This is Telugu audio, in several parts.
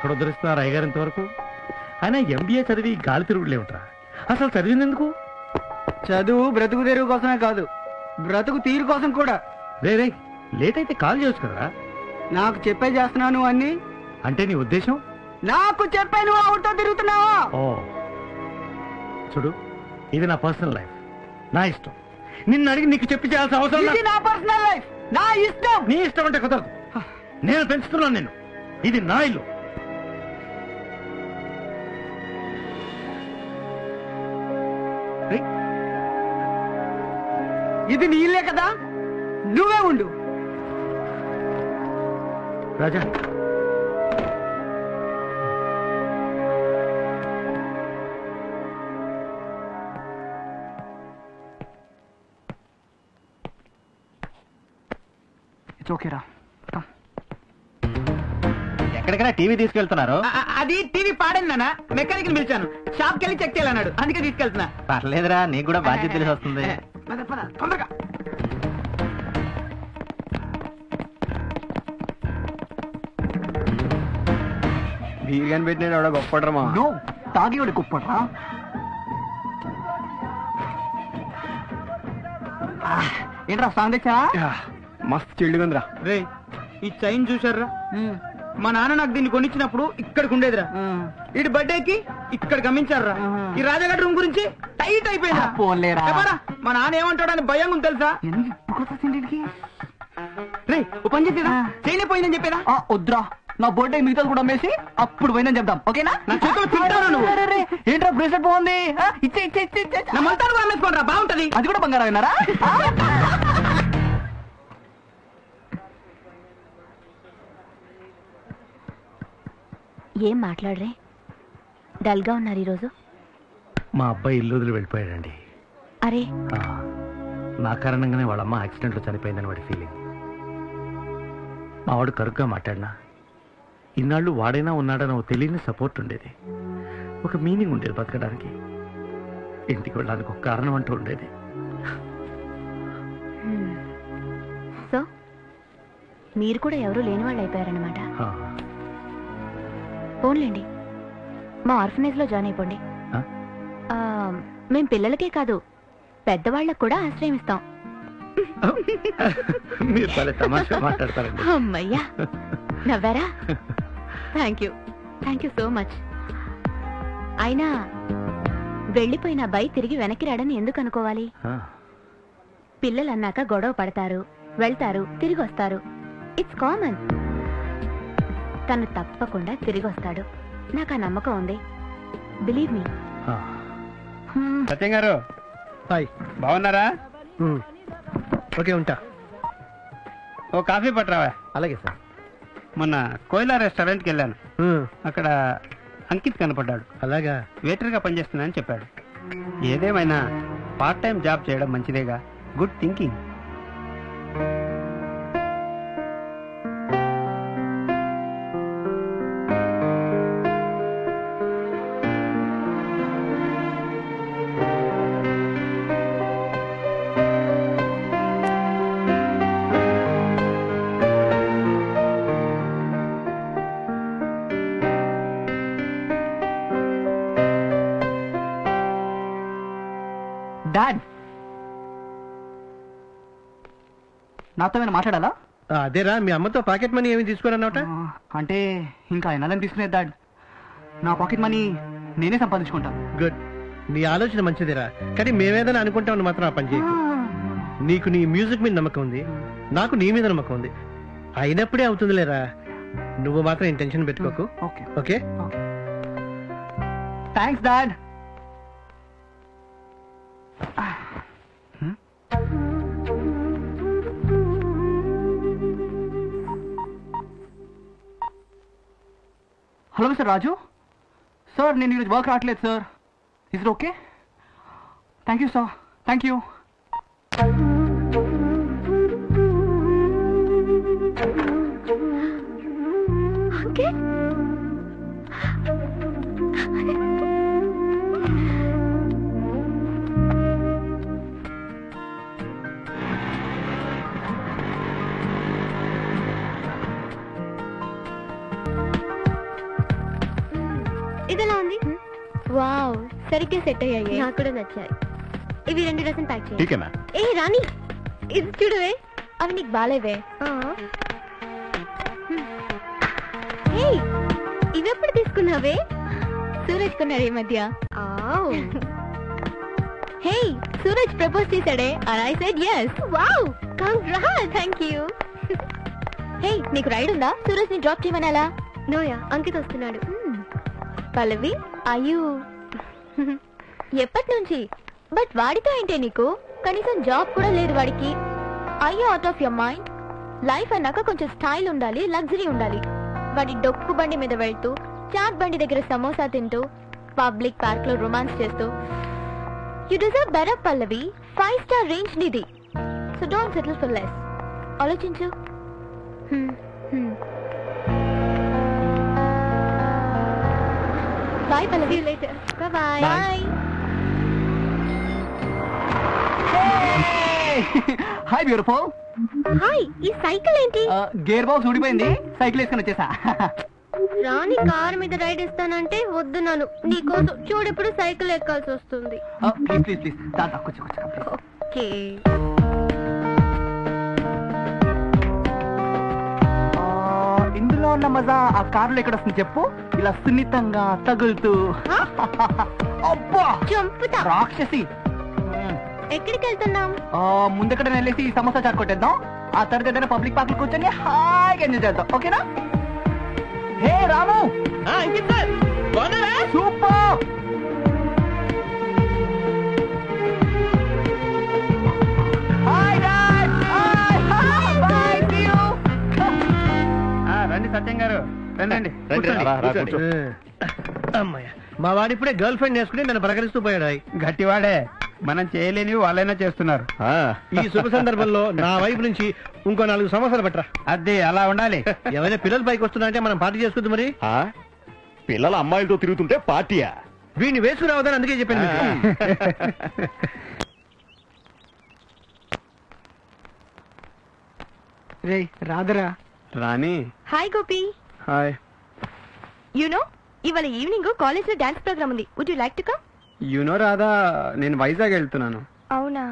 ఎక్కడ ఉద్ధరిస్తున్నారు అయ్యగారు ఇంతవరకు అయినా ఎంబీఏ చదివి గాలి తిరుగుడులే ఉంటారా అసలు చదివింది ఎందుకు చదువు బ్రతుకు తెరువు కోసమే కాదు బ్రతుకు తీరు కోసం కూడా రే రే లేట్ అయితే కాల్ చేయొచ్చు కదరా నాకు చెప్పే చేస్తున్నాను అన్ని అంటే నీ ఉద్దేశం నాకు చెప్పే నువ్వు ఆవిడతో తిరుగుతున్నావా ఓ చూడు ఇది నా పర్సనల్ లైఫ్ నా ఇష్టం నిన్ను అడిగి నీకు చెప్పి చేయాల్సిన అవసరం ఇది నాకు- నా పర్సనల్ లైఫ్ నా ఇష్టం నీ ఇష్టం అంటే కుదరదు నేను పెంచుతున్నాను నేను ఇది నా ఇల్లు రేయ్, ఇది నీ ఇల్లే కదా నువ్వే ఉండు రాజా ఇట్స్ ఓకేరా ఎక్కడికైనా టీవీ తీసుకెళ్తున్నారు అది టీవీ పాడింది నాన్న మెకానిక్ పిలిచాను షాప్ కెళ్ళి చెక్ చేయాలన్నాడు అందుకే తీసుకెళ్తున్నా పర్లేదురా నీకు కూడా బాధ్యత తెలిసి వస్తుంది పద, పద, తొందరగా బీర్గాని పెట్టిన ఎవడో గొప్పడరమా నో తాగేవాడు కుప్పట్రా ఏంట్రా సాంగ్ తెచ్చా మస్తు చెల్లుగుందిరా రే ఈ చైన్ చూసారా మా నాన్న నాకు దీన్ని కొనిచ్చినప్పుడు ఇక్కడికి ఉండేదిరా ఇటు బర్త్డేకి ఇక్కడ గమనించారా ఈ రాజాగడ్ రూమ్ గురించి టైట్ అయిపోయిందా పోలేరా. చెప్పరా? మా నాన్న ఏమంటాడని భయం ఉంది తెలుసా రే ఓ పని చెప్పేదా చైన్ పోయిందని చెప్పేదా వద్దురా నా బర్త్డే మిగతా కూడా అమ్మేసి అప్పుడు పోయిందని చెప్దాం ఓకేనా నా చేతిలో తింటాను నువ్వు ఏంట్రా బ్రేస్లెట్ బాగుంది ఆ, ఇచ్చే ఇచ్చే ఇచ్చే ఇచ్చే నా మొత్తాన్ని కూడా అమ్మేసుకోండి బాగుంటది అది కూడా బంగారం విన్నారా ఏం మాట్లాడరే డల్గా ఉన్నారు ఈరోజు మా అబ్బాయి ఇల్లు వదిలి వెళ్ళిపోయాడండి అరే ఆ, నా కారణంగానే వాళ్ళ అమ్మ యాక్సిడెంట్లో చనిపోయిందని వాడి ఫీలింగ్ మా వాడు కరుగ్గా మాట్లాడినా ఇన్నాళ్ళు వాడైనా ఉన్నాడని ఒక తెలియని సపోర్ట్ ఉండేది ఒక మీనింగ్ ఉండేది బతకడానికి ఇంటికి వెళ్ళడానికి ఒక కారణం అంటూ ఉండేది హ్మ్. సో మీరు కూడా ఎవరూ లేని వాళ్ళు అయిపోయారనమాట ఆ, ఫోన్లేండి మా ఆర్ఫనేజ్లో జాయిన్ అయిపోండి ఆ? ఆ, మేం పిల్లలకే కాదు పెద్దవాళ్ళకు కూడా ఆశ్రయం ఇస్తాం మీరు చాలా తమాషా మాట్లాడతారండి అమ్మయ్యా నవ్వారా thank you thank you so much అయినా వెళ్ళిపోయిన అబ్బాయి తిరిగి వెనక్కి రాడని ఎందుకు అనుకోవాలి ఆ, పిల్లలు అన్నాక గొడవ పడతారు వెళ్తారు తిరిగి వస్తారు ఇట్స్ కామన్ తను తప్పకుండా తిరిగి వస్తాడు నాకు ఆ నమ్మకం ఉంది బిలీవ్ మీ ఆ. సత్యం గారు హాయ్ బాగున్నారా ఉమ్. ఓకే ఉంటా ఓ కాఫీ పట్టరావా అలాగే సార్ మొన్న కోయిలా రెస్టారెంట్కి వెళ్ళాను ఉమ్, అక్కడ అంకిత్ కనపడ్డాడు అలాగా వెయిటర్గా పనిచేస్తున్నానని చెప్పాడు ఏదేమైనా పార్ట్ టైం జాబ్ చేయడం మంచిదేగా గుడ్ థింకింగ్ డాడ్ నాతో ఏమైనా మాట్లాడాలా ఆ, అదేరా మీ అమ్మతో పాకెట్ మనీ ఏమి తీసుకోరన్నమాట ఆ, అంటే ఇంకా ఎన్నాలని తీసుకునేది డాడ్ నా పాకెట్ మనీ నేనే సంపాదించుకుంటాను గుడ్ నీ ఆలోచన మంచిదిరా కానీ మేమేదైనా అనుకుంటామని మాత్రం ఆ పని చేయకు నీకు నీ మ్యూజిక్ మీద నమ్మకం ఉంది నాకు నీ మీద నమ్మకం ఉంది అయినప్పుడే అవుతుంది లేరా నువ్వు మాత్రం ఈ టెన్షన్ పెట్టుకోకు okay okay thanks dad hello mister Raju sir నేను ఈరోజు వర్క్ రావట్లేదు sir is okay thank you sir thank you okay సరిగ్గా సెట్ అయ్యాయి నాకు కూడా నచ్చాయి ఇవి రెండు డజన్ ప్యాక్ చేయి ఠీకేనా ఏ రాణి ఇది చూడవే అవి నీకు బాలేవే హే ఇవి ఎప్పుడు తీసుకున్నావే సూరజ్ కొన్నాడు ఈ మధ్య హే సూరజ్ ప్రపోజ్ చేశాడే and I said yes wow congrats thank you hey నీకు రైడ్ ఉందా సూరజ్ ని డ్రాప్ చేయమనాలా నోయా అంకిత్ వస్తున్నాడు పల్లవి అయ్యూ ఎప్పటి నుంచి బట్ వాడితో ఏంటే నీకు కనీసం జాబ్ కూడా లేదు వాడికి అయ్యో out of your mind life అన్నాక కొంచెం స్టైల్ ఉండాలి లగ్జరీ ఉండాలి వాడి డొక్కు బండి మీద వెళ్తూ చాట్ బండి దగ్గర సమోసా తింటూ పబ్లిక్ పార్క్ లో రొమాన్స్ చేస్తూ you deserve better Pallavi five star range నీది so don't settle for less ఆలోచించు bye Pallavi bye bye hi beautiful hi ఈ సైకిల్ ఏంటి గేర్ బాక్స్ ఊడిపోయింది సైకిల్ వేసుకొని వచ్చేసా రాని కార్ మీద రైడ్ ఇస్తానంటే వద్దున్నాను నీకోసం చూడెప్పుడు సైకిల్ ఎక్కాల్సి వస్తుంది ప్లీజ్ ప్లీజ్ ప్లీజ్ దాంట్లో కూర్చో కూర్చో please. ఓకే ఆ, ఇందులో ఉన్న మజా ఆ కారులో ఎక్కడ వస్తుంది చెప్పు ఇలా సున్నితంగా తగులుతూ అబ్బా చంపుతా రాక్షసి ఎక్కడికి వెళ్తున్నాం ఆ, ముందెక్కడ వెళ్ళేసి సమోసా చాట్ కొట్టేద్దాం ఆ తర్వాత ఏదైనా పబ్లిక్ పార్క్ కూర్చొని హాయిగా ఎంజాయ్ చేద్దాం ఓకేనా hey Ramu super hi dad hi bye see you ఆ, రండి సత్యం గారు రండి రండి రండి, కూర్చోండి, రా, రా, కూర్చోండి. కూర్చో. అమ్మయ్య మా వాడు ఇప్పుడే గర్ల్ ఫ్రెండ్ వేసుకుని నన్ను ప్రకటిస్తూ పోయాడు ఆయ్. గట్టివాడే మనం చేయలేనివి వాళ్ళైనా చేస్తున్నారు ఈ శుభ సందర్భంలో నా వైపు నుంచి ఇంకో నాలుగు సంవత్సరాలు పట్టరా అదే అలా ఉండాలి ఏమైనా పిల్లలు పైకి వస్తున్నారంటే మనం పార్టీ చేసుకుందాం మరి పిల్లల అమ్మాయిలతో తిరుగుతుంటే పార్టీయా వీడిని వేసుకురావద్దని అందుకే చెప్పాను మీకు. రే రాదరా Rani hi Gopi hi you know ఇవాళ ఈవినింగ్ కాలేజ్ లో డాన్స్ ప్రోగ్రామ్ ఉంది would you like to come you know Radha నేను వైజాగ్ వెళ్తున్నాను అవునా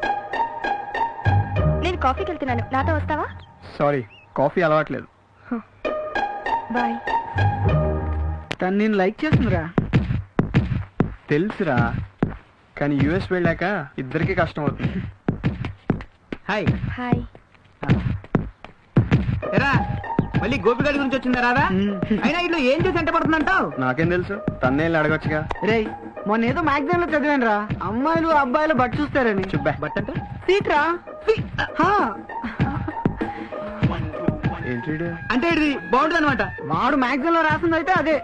నేను కాఫీకి వెళ్తున్నాను నాతో వస్తావా సారీ కాఫీ అలవాట్లేదు బాయ్ తను నేను లైక్ చేస్తుందిరా తెలుసురా కానీ యుఎస్ వెళ్ళాక ఇద్దరికి కష్టం అవుతుంది హాయ్ హాయ్ ఎరా మళ్ళీ గోపిగాడి గురించి వచ్చిందా రాదా అయినా ఇట్లా ఏం చేసి ఎంట పడుతుందంటావు నాకేం తెలుసు తన్నే వెళ్ళి అడగొచ్చుగా రే మొన్న ఏదో మ్యాగజైన్ లో చదివాను రా అమ్మాయిలు అబ్బాయిలు బట్ చూస్తారని చుబ్బా బట్ అంటే సీట్ రా ఏంటి వీడు? అంటే ఇది బాగుంటుంది అనమాట వాడు మ్యాగజైన్ లో రాసింది అయితే అదే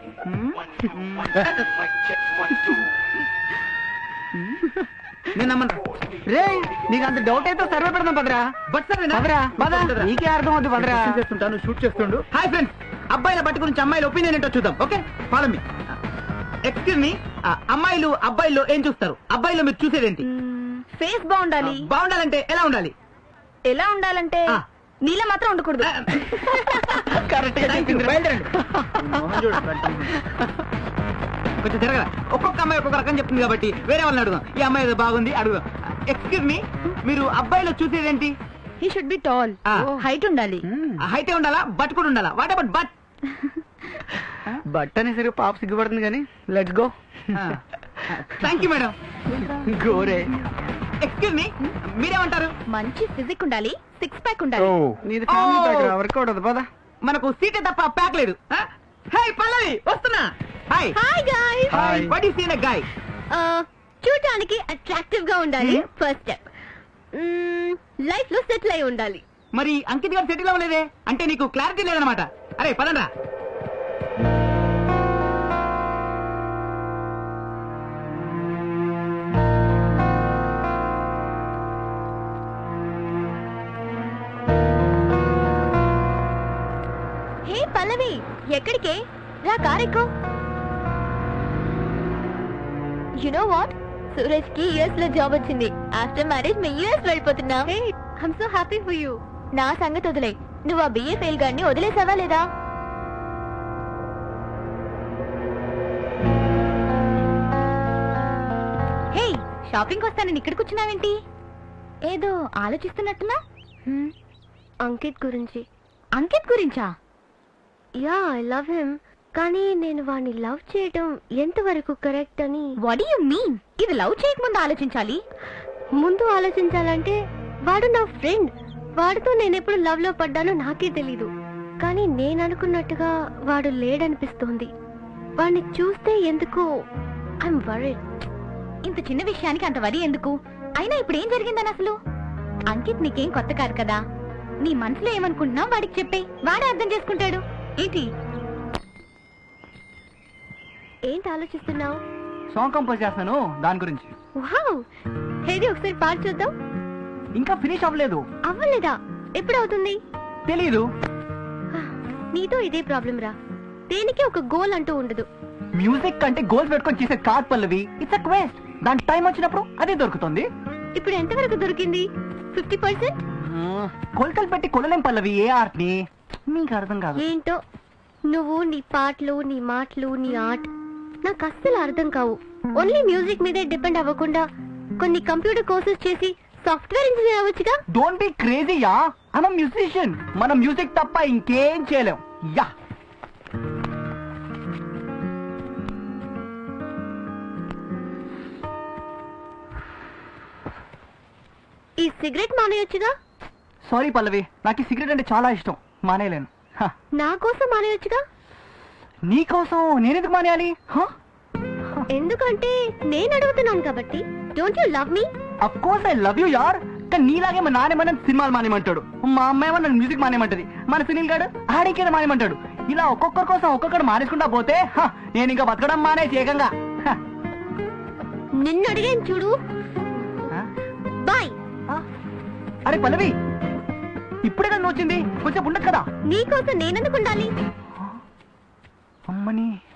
నేను నమ్మను రే నీకు అంత డౌట్ అయితే సర్వే పెడదాం పదరా బట్ సర్వే పదరా పద నీకే అర్థం అవుతుంది పదరా చేస్తుంటాను షూట్ చేస్తుండు హాయ్ ఫ్రెండ్స్ అబ్బాయిల బట్టి గురించి అమ్మాయిల ఒపీనియన్ ఏంటో చూద్దాం okay follow me excuse me అమ్మాయిలు అబ్బాయిల్లో ఏం చూస్తారు అబ్బాయిలో మీరు చూసేదేంటి ఫేస్ బాగుండాలి బాగుండాలంటే ఎలా ఉండాలి ఎలా ఉండాలంటే ఆ. నీళ్ళ మాత్రం ఉండకూడదు కరెక్ట్ బయలుదేరండి కొంచెం తిరగరా ఒక్కొక్క అమ్మాయి ఒక్కొక్క రకం చెప్తుంది కాబట్టి వేరే వాళ్ళని అడుగుదాం ఈ అమ్మాయి ఏదో బాగుంది అడుగుదాం ఎక్స్క్యూజ్ మీ మీరు అబ్బాయిలో చూసేదేంటి హీ షుడ్ బి టాల్ ఆ. హైట్ ఉండాలి హైటే ఉండాలా బట్ కూడా ఉండాలా వాట్ అబౌట్ బట్ బట్ అనేసరికి పాప సిగ్గుపడుతుంది కానీ let's go thank you madam గోరే ఎక్స్క్యూజ్ మీ మీరేమంటారు మంచి ఫిజిక్ ఉండాలి సిక్స్ ప్యాక్ ఓ ఉండాలి నీది ఫ్యామిలీ ప్యాక్ రా వర్కౌట్ అవుతుంది పద మనకు సీటే తప్ప ప్యాక్ లేదు హై పల్లవి వస్తున్నా hi hi guys Hi. What is scene guy చూడటానికి అట్రాక్టివ్ గా ఉండాలి ఫస్ట్ స్టెప్ లైఫ్ లో సెటిల్ అయి ఉండాలి మరి అంకిత్ గారు సెటిల్ అవ్వలేదే అంటే నీకు క్లారిటీ లేదనమాట అరే పదండ్రా హే పల్లవి ఎక్కడికే రా కార్ ఎక్కు యు నో వాట్ సూరజ్ కి యుఎస్ లో జాబ్ వచ్చింది ఆఫ్టర్ మ్యారేజ్ మేము యుఎస్ వెళ్ళిపోతున్నాం I'm so happy for you నా సంగతి వదిలే నువ్వు ఆ బిఏ ఫెయిల్ గారిని వదిలేసావా లేదా షాపింగ్ వస్తానని ఇక్కడ కూర్చున్నావేంటి ఏదో ఆలోచిస్తున్నట్టున్నా అంకిత్ గురించి అంకిత్ గురించా యా ఐ లవ్ హిమ్ కానీ నేను వాడిని లవ్ చేయడం ఎంతవరకు కరెక్ట్ అని వాట్ యు మీన్ ఇది లవ్ చేయకముందు ఆలోచించాలి ముందు ఆలోచించాలంటే వాడు నా ఫ్రెండ్ వాడితో నేను ఎప్పుడు లవ్ లో పడ్డానో నాకే తెలీదు కానీ నేను అనుకున్నట్టుగా వాడు లేడనిపిస్తోంది వాడిని చూస్తే ఎందుకు ఐఎమ్ వరీడ్ ఇంత చిన్న విషయానికి అంత వరి ఎందుకు అయినా ఇప్పుడు ఏం జరిగిందని అసలు అంకిత్ నీకేం కొత్త కాదు కదా నీ మనసులో ఏమనుకుంటున్నావు వాడికి చెప్పే వాడే అర్థం చేసుకుంటాడు ఏంటి ఏంటి ఆలోచిస్తున్నావు సాంగ్ కంపోజ్ చేస్తాను దాని గురించి వావ్ హేది ఒకసారి పాడు చూద్దాం ఇంకా ఫినిష్ అవ్వలేదు అవ్వలేదా ఎప్పుడు అవుతుంది తెలీదు నీతో ఇదే ప్రాబ్లం రా దేనికి ఒక గోల్ అంటూ ఉండదు మ్యూజిక్ కంటే గోల్స్ పెట్టుకొని చేసే car Pallavi it's a quest దాని టైం వచ్చినప్పుడు అదే దొరుకుతుంది ఇప్పుడు ఎంతవరకు దొరికింది ఫిఫ్టీ పర్సెంట్ కొలతలు పెట్టి కొలలేం పల్లవి ఏ ఆర్ట్ ని మీకు అర్థం కాదు ఏంటో నువ్వు నీ పాటలు నీ మాటలు నీ ఆర్ట్ నాకు అస్సలు అర్థం కావు ఓన్లీ మ్యూజిక్ మీదే డిపెండ్ అవ్వకుండా కొన్ని కంప్యూటర్ కోర్సెస్ చేసి సాఫ్ట్వేర్ ఇంజనీర్ అవ్వచ్చుగా don't be crazy yeah I'm musician మనం మ్యూజిక్ తప్ప ఇంకేం చేయలేం యా ఈ సిగరెట్ మానేయొచ్చుగా సారీ పల్లవి నాకు ఈ సిగరెట్ అంటే చాలా ఇష్టం మానేయలేను హ. నా కోసం మానేయొచ్చుగా నీకోసం నేనెందుకు మానేయాలి హ? ఎందుకంటే నేను అడుగుతున్నాను కాబట్టి don't you love me of course I love you యార్ కానీ నీలాగే మా నానేమన్నా సినిమాలు మానేమంటాడు మా అమ్మాయి నన్ను మ్యూజిక్ మానేమంటది మన సునీల్ గాడు ఆడికే మానేమంటాడు ఇలా ఒక్కొక్కరి కోసం ఒక్కొక్కరు మానేసుకుంటా పోతే హ, నేను ఇంకా బతకడం మానేసి ఏకంగా హ. నిన్ను అడిగాను చూడు హ? బాయ్ ఆ? అరే పల్లవి ఇప్పుడే కదా నువ్వు వచ్చింది కొంచెం ఉండదు కదా నీకోసం నేనెందుకు ఉండాలి అమ్మని